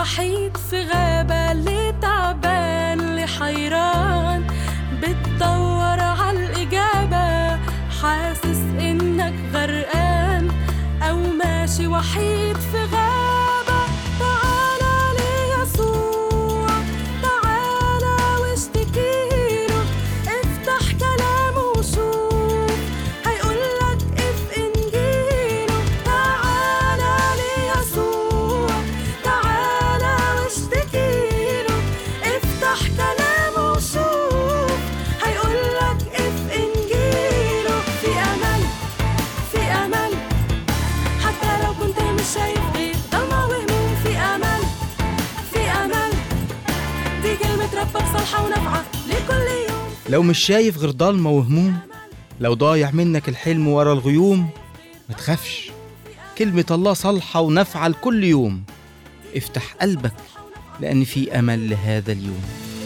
وحيد في غابة اللي تعبان اللي حيران بتدور عالإجابة حاسس إنك غرقان أو ماشي وحيد في غابة تعالى ليسوع تعالى واشتكيله افتح كلامه وشوف هيقولك اف انجيله تعالى ليسوع تعالى واشتكيله افتح كلامه وشوف هيقولك اف انجيله في امل في امل حتى لو كنت مش شايف غير ضلمة وهموم في امل في امل دي كلمة ربك صالحة ونافعة لكل يوم لو مش شايف غير ضلمة وهموم لو ضايع منك الحلم ورا الغيوم ما تخافش كلمة الله صالحة ونافعة لكل يوم افتح قلبك لأن في أمل لهذا اليوم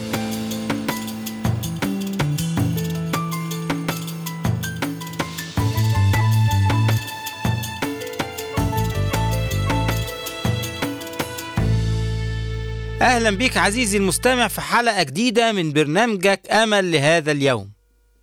أهلا بك عزيزي المستمع في حلقة جديدة من برنامجك أمل لهذا اليوم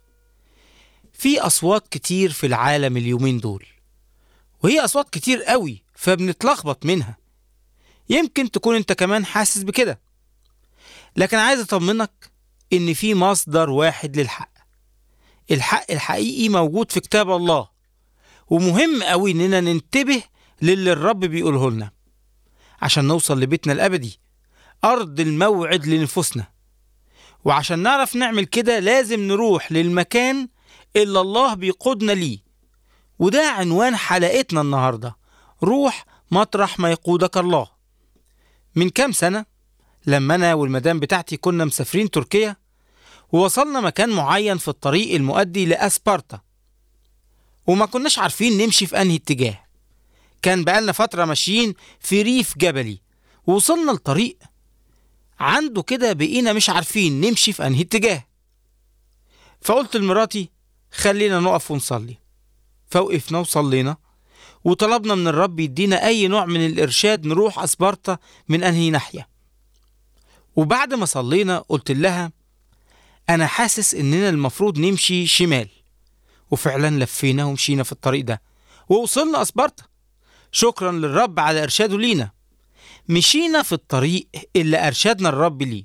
في أصوات كتير في العالم اليومين دول وهي أصوات كتير قوي فبنتلخبط منها يمكن تكون أنت كمان حاسس بكده لكن عايز أطمنك إن في مصدر واحد للحق الحق الحقيقي موجود في كتاب الله ومهم قوي إننا ننتبه للي الرب بيقوله لنا عشان نوصل لبيتنا الأبدي أرض الموعد لنفوسنا وعشان نعرف نعمل كده لازم نروح للمكان اللي الله بيقودنا ليه وده عنوان حلقتنا النهاردة روح مطرح ما يقودك الله من كام سنة لما أنا والمدام بتاعتي كنا مسافرين تركيا ووصلنا مكان معين في الطريق المؤدي لأسبارتا وما كناش عارفين نمشي في أنهي اتجاه كان بقالنا فترة ماشيين في ريف جبلي ووصلنا لطريق عنده كده بقينا مش عارفين نمشي في انهي اتجاه فقلت لمراتي خلينا نقف ونصلي فوقفنا وصلينا وطلبنا من الرب يدينا اي نوع من الارشاد نروح اسبارتا من انهي ناحيه وبعد ما صلينا قلت لها انا حاسس اننا المفروض نمشي شمال وفعلا لفينا ومشينا في الطريق ده ووصلنا اسبارتا شكرا للرب على ارشاده لينا مشينا في الطريق اللي أرشدنا الرب ليه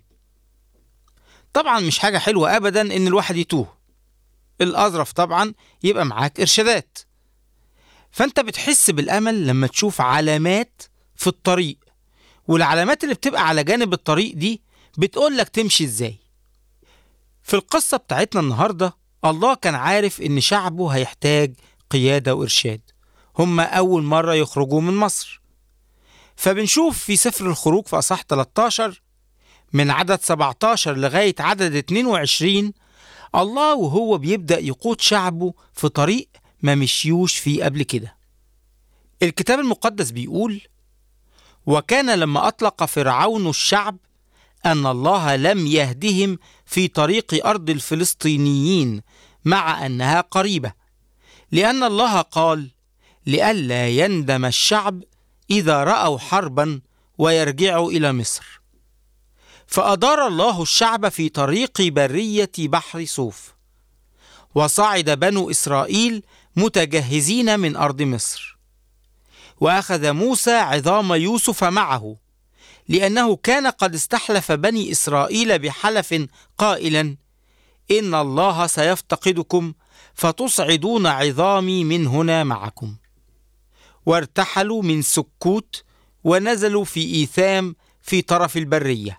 طبعا مش حاجة حلوة أبدا إن الواحد يتوه الأظرف طبعا يبقى معاك إرشادات فأنت بتحس بالأمل لما تشوف علامات في الطريق والعلامات اللي بتبقى على جانب الطريق دي بتقولك تمشي إزاي في القصة بتاعتنا النهاردة الله كان عارف إن شعبه هيحتاج قيادة وإرشاد هما أول مرة يخرجوا من مصر فبنشوف في سفر الخروج في أصح 13 من عدد 17 لغاية عدد 22 الله وهو بيبدأ يقود شعبه في طريق ما مشيوش فيه قبل كده الكتاب المقدس بيقول وكان لما أطلق فرعون الشعب أن الله لم يهدهم في طريق أرض الفلسطينيين مع أنها قريبة لأن الله قال لئلا يندم الشعب إذا رأوا حربا ويرجعوا إلى مصر فأدار الله الشعب في طريق برية بحر صوف وصعد بنو إسرائيل متجهزين من أرض مصر وأخذ موسى عظام يوسف معه لأنه كان قد استحلف بني إسرائيل بحلف قائلا إن الله سيفتقدكم فتصعدون عظامي من هنا معكم وارتحلوا من سكوت ونزلوا في إيثام في طرف البرية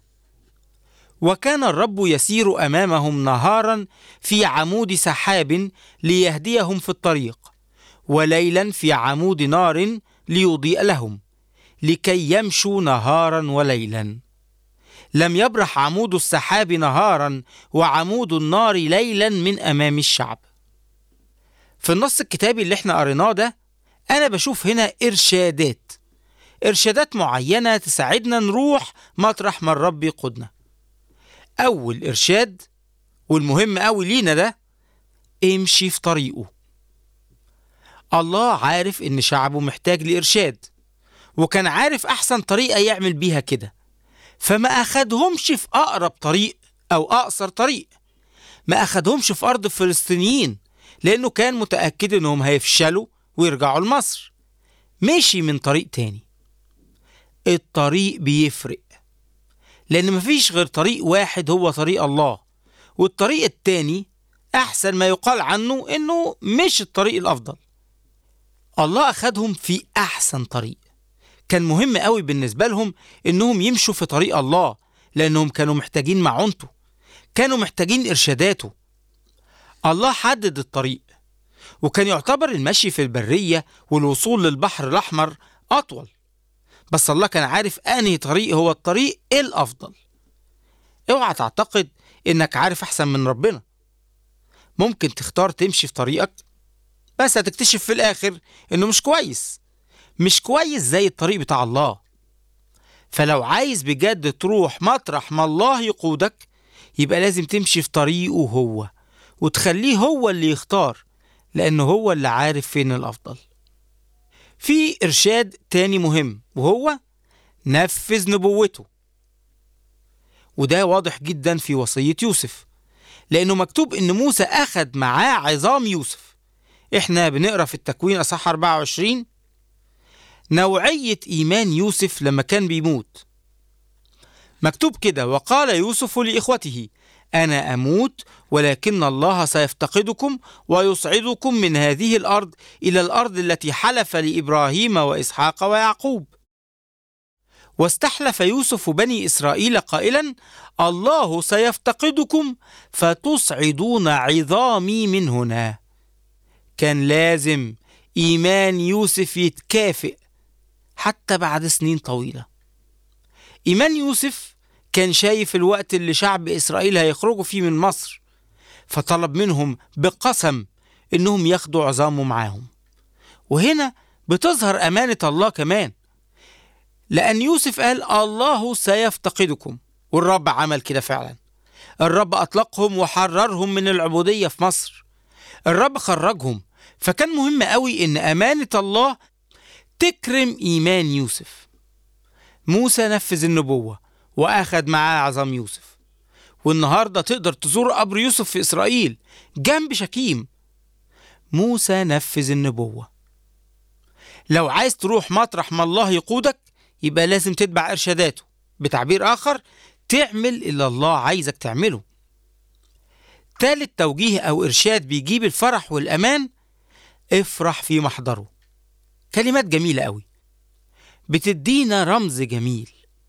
وكان الرب يسير أمامهم نهارا في عمود سحاب ليهديهم في الطريق وليلا في عمود نار ليضيء لهم لكي يمشوا نهارا وليلا لم يبرح عمود السحاب نهارا وعمود النار ليلا من أمام الشعب في النص الكتابي اللي احنا قريناه ده أنا بشوف هنا إرشادات إرشادات معينة تساعدنا نروح مطرح ما الرب يقودنا أول إرشاد والمهم أوي لينا ده امشي في طريقه الله عارف إن شعبه محتاج لإرشاد وكان عارف أحسن طريقة يعمل بيها كده فما أخدهمش في أقرب طريق أو أقصر طريق ما أخدهمش في أرض الفلسطينيين لأنه كان متأكد إنهم هيفشلوا ويرجعوا لمصر مشي من طريق تاني الطريق بيفرق لأن مفيش غير طريق واحد هو طريق الله والطريق التاني أحسن ما يقال عنه إنه مش الطريق الأفضل الله أخدهم في أحسن طريق كان مهم قوي بالنسبة لهم إنهم يمشوا في طريق الله لأنهم كانوا محتاجين معونته كانوا محتاجين إرشاداته الله حدد الطريق وكان يعتبر المشي في البرية والوصول للبحر الأحمر أطول بس الله كان عارف أنهي طريق هو الطريق الأفضل اوعى تعتقد إنك عارف أحسن من ربنا ممكن تختار تمشي في طريقك بس هتكتشف في الآخر إنه مش كويس مش كويس زي الطريق بتاع الله فلو عايز بجد تروح مطرح ما الله يقودك يبقى لازم تمشي في طريقه هو وتخليه هو اللي يختار لأنه هو اللي عارف فين الأفضل في إرشاد تاني مهم وهو نفذ نبوته وده واضح جدا في وصية يوسف لأنه مكتوب إن موسى أخد معاه عظام يوسف إحنا بنقرأ في التكوين أصح 24 نوعية إيمان يوسف لما كان بيموت مكتوب كده وقال يوسف لإخوته أنا أموت ولكن الله سيفتقدكم ويصعدكم من هذه الأرض إلى الأرض التي حلف لإبراهيم وإسحاق ويعقوب واستحلف يوسف بني إسرائيل قائلا الله سيفتقدكم فتصعدون عظامي من هنا كان لازم إيمان يوسف يتكافئ حتى بعد سنين طويلة إيمان يوسف كان شايف الوقت اللي شعب إسرائيل هيخرجوا فيه من مصر فطلب منهم بقسم إنهم ياخدوا عظامه معاهم وهنا بتظهر أمانة الله كمان لأن يوسف قال الله سيفتقدكم والرب عمل كده فعلا الرب أطلقهم وحررهم من العبودية في مصر الرب خرجهم فكان مهم قوي إن أمانة الله تكرم إيمان يوسف موسى نفذ النبوة وأخد معاه عظام يوسف والنهاردة تقدر تزور قبر يوسف في إسرائيل جنب شكيم موسى نفذ النبوة لو عايز تروح مطرح ما الله يقودك يبقى لازم تتبع إرشاداته بتعبير آخر تعمل اللي الله عايزك تعمله تالت توجيه أو إرشاد بيجيب الفرح والأمان افرح في محضره كلمات جميلة قوي بتدينا رمز جميل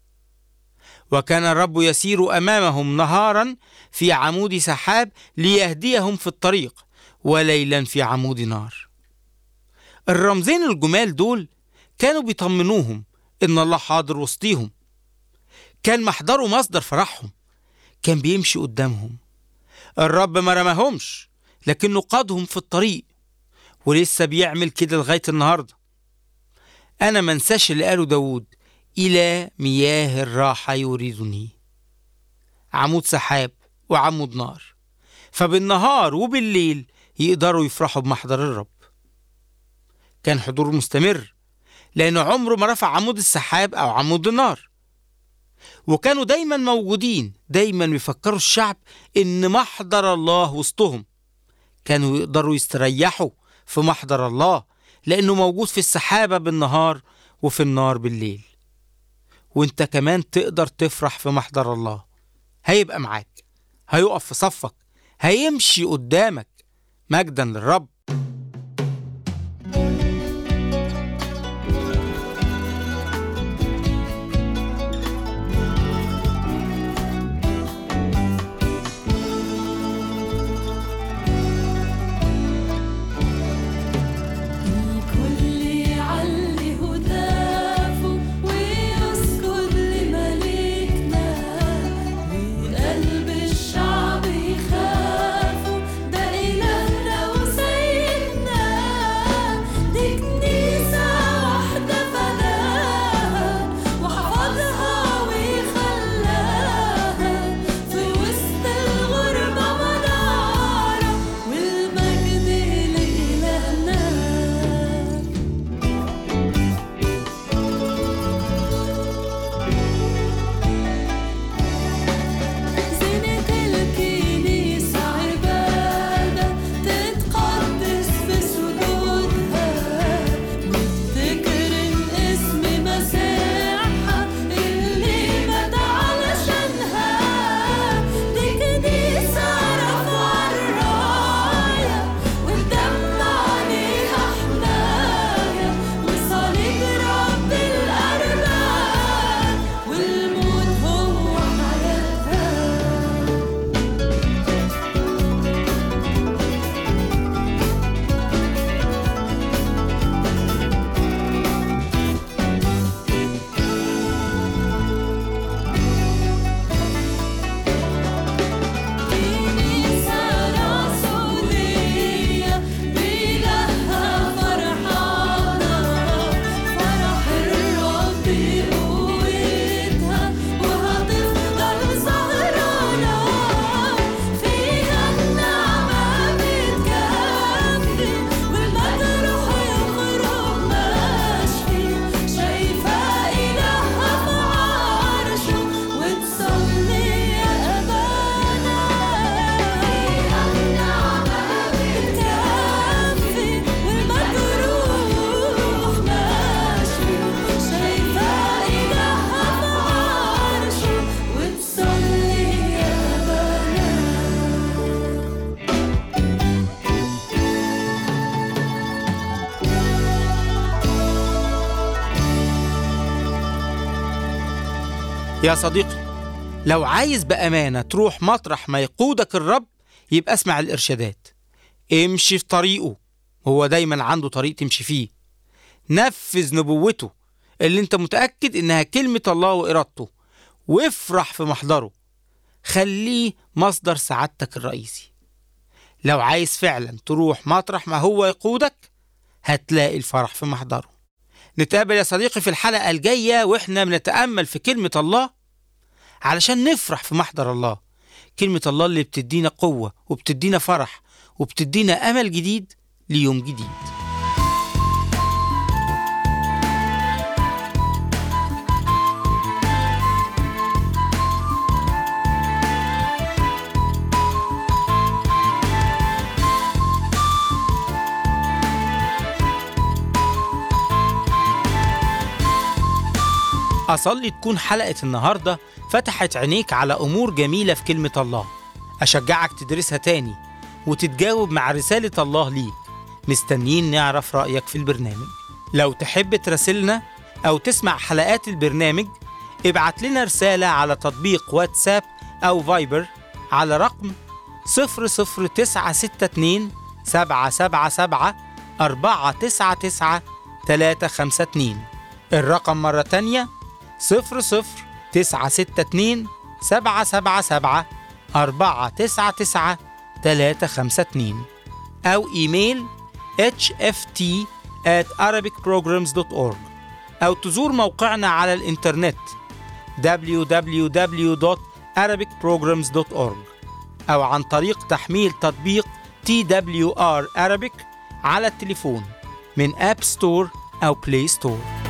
وكان الرب يسير أمامهم نهارا في عمود سحاب ليهديهم في الطريق وليلا في عمود نار الرمزين الجمال دول كانوا بيطمنوهم إن الله حاضر وسطيهم كان محضره مصدر فرحهم كان بيمشي قدامهم الرب ما رماهمش لكنه قادهم في الطريق ولسه بيعمل كده لغاية النهاردة أنا منساش اللي قاله داود إلى مياه الراحة يريدني عمود سحاب وعمود نار فبالنهار وبالليل يقدروا يفرحوا بمحضر الرب كان حضور مستمر لأنه عمره ما رفع عمود السحاب أو عمود النار وكانوا دايما موجودين دايما بيفكروا الشعب إن محضر الله وسطهم كانوا يقدروا يستريحوا في محضر الله لأنه موجود في السحابة بالنهار وفي النار بالليل وانت كمان تقدر تفرح في محضر الله هيبقى معاك هيقف في صفك هيمشي قدامك مجدا للرب الكل يعلي هتافه ويسجد لملكنا وقلب الشعب يخافوا ده إلهنا وسيدنا يا صديقي لو عايز بأمانة تروح مطرح ما يقودك الرب يبقى اسمع الإرشادات امشي في طريقه هو دايما عنده طريق تمشي فيه نفذ نبوته اللي انت متأكد انها كلمة الله وإرادته وافرح في محضره خليه مصدر سعادتك الرئيسي لو عايز فعلا تروح مطرح ما هو يقودك هتلاقي الفرح في محضره نتقابل يا صديقي في الحلقة الجاية واحنا بنتأمل في كلمة الله علشان نفرح في محضر الله كلمة الله اللي بتدينا قوة وبتدينا فرح وبتدينا أمل جديد ليوم جديد أصلي تكون حلقة النهاردة فتحت عينيك على أمور جميلة في كلمة الله أشجعك تدرسها تاني وتتجاوب مع رسالة الله ليك مستنيين نعرف رأيك في البرنامج لو تحب تراسلنا أو تسمع حلقات البرنامج ابعت لنا رسالة على تطبيق واتساب أو فايبر على رقم 00962 777 499 352 الرقم مرة تانية صفر صفر تسعة ستة اتنين سبعة سبعة سبعة أربعة تسعة تسعة تلاتة خمسة اتنين أو إيميل hft at arabicprograms.org أو تزور موقعنا على الإنترنت www.arabicprograms.org أو عن طريق تحميل تطبيق TWR Arabic على التليفون من أب ستور أو بلاي ستور